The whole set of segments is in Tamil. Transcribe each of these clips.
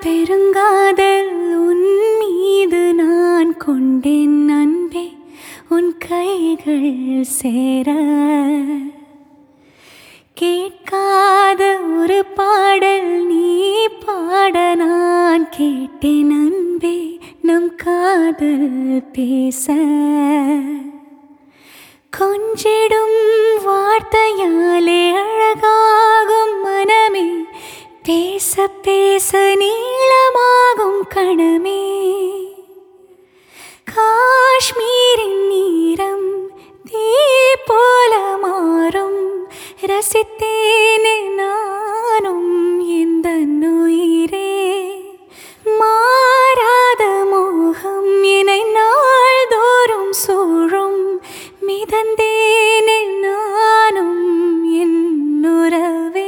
பெருங்காதல் உன் மீது நான் கொண்டேன் அன்பே உன் கைகள் சேர கேட்காத ஒரு பாடல் நீ பாட நான் கேட்டேன் அன்பே நம் காதல் பேச கொஞ்சிடும் வார்த்தையாலே அழகாகும் மனமே பேச பேச நீளமாகும் கணமே காஷ்மீரின் நீரம் தீ போல மாறும் ரசித்தேனே நானும் இந்த உயிரே மாறாத மோகம் என்னை நாள்தோறும் சூழும் மிதந்தேனே நானும் என் உறவே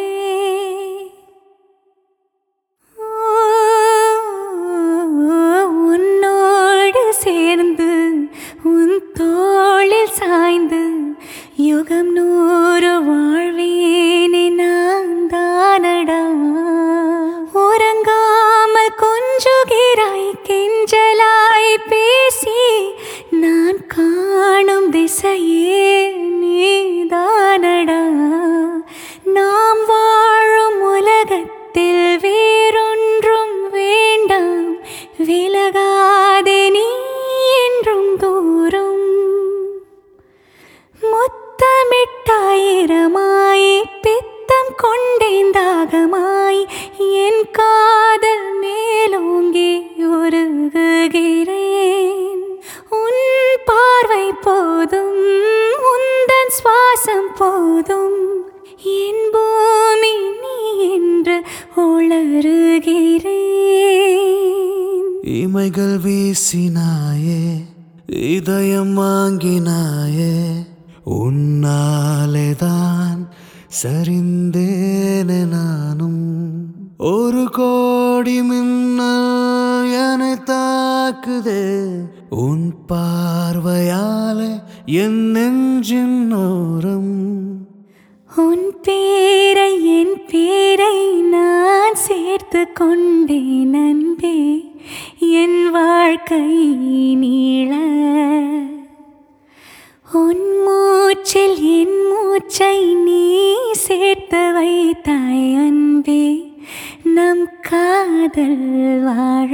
உன்னோடு சேர்ந்து உன் தோளில் சாய்ந்து யுகம் நூறு வாழ்வேனே நான் தானடா உறங்காமல் கொஞ்சுகிறாய் கெஞ்சலாய் பேசி நான் காணும் திசையே நீதானடா நாம் வாழும் உலகத்தில் வேறொன்றும் வேண்டாம் விலகாதே நீ என்றும் தூரம் முத்தமிட்டாயிரமாய் பித்தம் கொண்டேன் தாகமாய் என் காதல் மேலோங்கி உருகுகிறேன் உன் பார்வை போதும் உந்தன் சுவாசம் போதும் என் பூமி நீ என்று உளறுகிறேன் இமைகள் வீசினாயே இதயம் வாங்கினாயே உன்னாலேதான் சரிந்தேனே நானும் ஒரு கோடி மின்னல் என்னை தாக்குதே உன் பார்வையாலே என் நெஞ்சின் ஓரம் உன் பேரை என் பேரை நான் சேர்த்து கொண்டேன் அன்பே என் வாழ்க்கை நீள உன் மூச்சில் என் மூச்சை நீ சேர்த்து வைத்தாய் அன்பே நம் காதல் வாழ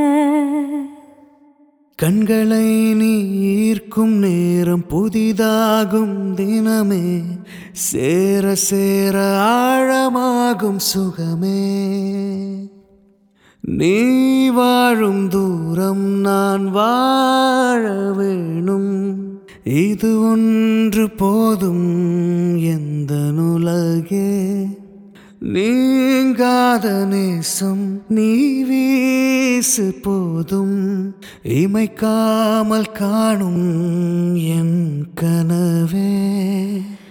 கண்களை நீ ஈர்க்கும் நேரம் புதிதாகும் தினமே சேர சேர ஆழமாகும் சுகமே நீ வாழும் தூரம் நான் வாழ வேணும் இது ஒன்று போதும் எந்த உலகே நீங்காத நேசம் நீ வீசு போதும் இமைக்காமல் காணும் என் கனவே